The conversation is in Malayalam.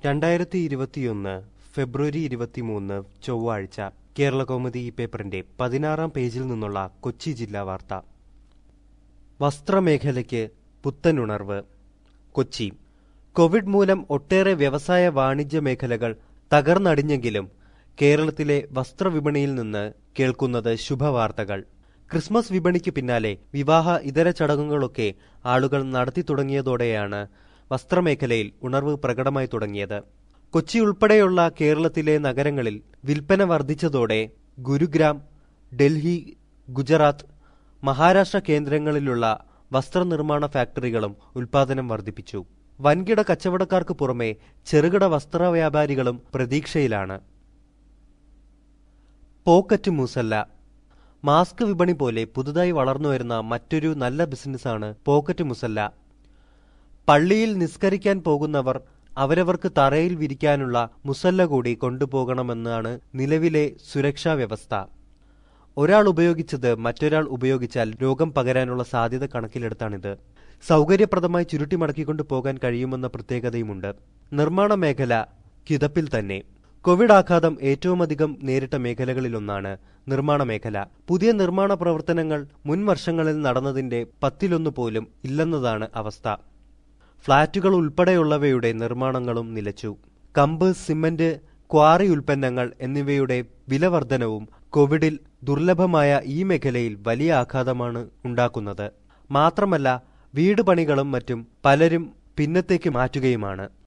രണ്ടായിരത്തി ഇരുപത്തിയൊന്ന് ഫെബ്രുവരി ഇരുപത്തിമൂന്ന് ചൊവ്വാഴ്ച കേരളകൗമുദി ഈ പേപ്പറിന്റെ പതിനാറാം പേജിൽ നിന്നുള്ള കൊച്ചി ജില്ലാ വാർത്ത വസ്ത്രമേഖലയ്ക്ക് പുത്തനുണർവ് കൊച്ചി കോവിഡ് മൂലം ഒട്ടേറെ വ്യവസായ വാണിജ്യ മേഖലകൾ തകർന്നടിഞ്ഞെങ്കിലും കേരളത്തിലെ വസ്ത്രവിപണിയിൽ നിന്ന് കേൾക്കുന്നത് ശുഭവാർത്തകൾ ക്രിസ്മസ് വിപണിക്ക് പിന്നാലെ വിവാഹ ഇതര ചടങ്ങുകളൊക്കെ ആളുകൾ നടത്തി തുടങ്ങിയതോടെയാണ് വസ്ത്രമേഖലയിൽ ഉണർവ് പ്രകടമായി തുടങ്ങിയത് കൊച്ചി ഉൾപ്പെടെയുള്ള കേരളത്തിലെ നഗരങ്ങളിൽ വിൽപ്പന വർദ്ധിച്ചതോടെ ഗുരുഗ്രാം ഡൽഹി ഗുജറാത്ത് മഹാരാഷ്ട്ര കേന്ദ്രങ്ങളിലുള്ള വസ്ത്രനിർമ്മാണ ഫാക്ടറികളും ഉൽപാദനം വർദ്ധിപ്പിച്ചു വൻകിട കച്ചവടക്കാർക്ക് പുറമെ ചെറുകിട വസ്ത്ര വ്യാപാരികളും പ്രതീക്ഷയിലാണ് പോക്കറ്റ് മൂസല്ല മാസ്ക് വിപണി പോലെ പുതുതായി വളർന്നുവരുന്ന മറ്റൊരു നല്ല ബിസിനസ്സാണ് പോക്കറ്റ് മുസല്ല പള്ളിയിൽ നിസ്കരിക്കാൻ പോകുന്നവർ അവരവർക്ക് തറയിൽ വിരിക്കാനുള്ള മുസല്ല കൂടി കൊണ്ടുപോകണമെന്നാണ് നിലവിലെ സുരക്ഷാ വ്യവസ്ഥ ഒരാൾ ഉപയോഗിച്ചത് മറ്റൊരാൾ ഉപയോഗിച്ചാൽ രോഗം പകരാനുള്ള സാധ്യത കണക്കിലെടുത്താണിത് സൗകര്യപ്രദമായി ചുരുട്ടി മടക്കിക്കൊണ്ടു പോകാൻ കഴിയുമെന്ന പ്രത്യേകതയുമുണ്ട് നിർമ്മാണ മേഖല കിതപ്പിൽ തന്നെ കോവിഡ് ആഘാതം ഏറ്റവുമധികം നേരിട്ട മേഖലകളിലൊന്നാണ് നിർമ്മാണ മേഖല പുതിയ നിർമ്മാണ പ്രവർത്തനങ്ങൾ മുൻ വർഷങ്ങളിൽ നടന്നതിന്റെ പത്തിലൊന്നു പോലും ഇല്ലെന്നതാണ് അവസ്ഥ ഫ്ളാറ്റുകൾ ഉൾപ്പെടെയുള്ളവയുടെ നിർമ്മാണങ്ങളും നിലച്ചു കമ്പ് സിമന്റ് ക്വാറി ഉൽപ്പന്നങ്ങൾ എന്നിവയുടെ വിലവർധനവും കോവിഡിൽ ദുർലഭമായ ഈ മേഖലയിൽ വലിയ ആഘാതമാണ് ഉണ്ടാക്കുന്നത് മാത്രമല്ല വീട് പണികളും മറ്റും പലരും പിന്നത്തേക്ക് മാറ്റുകയുമാണ്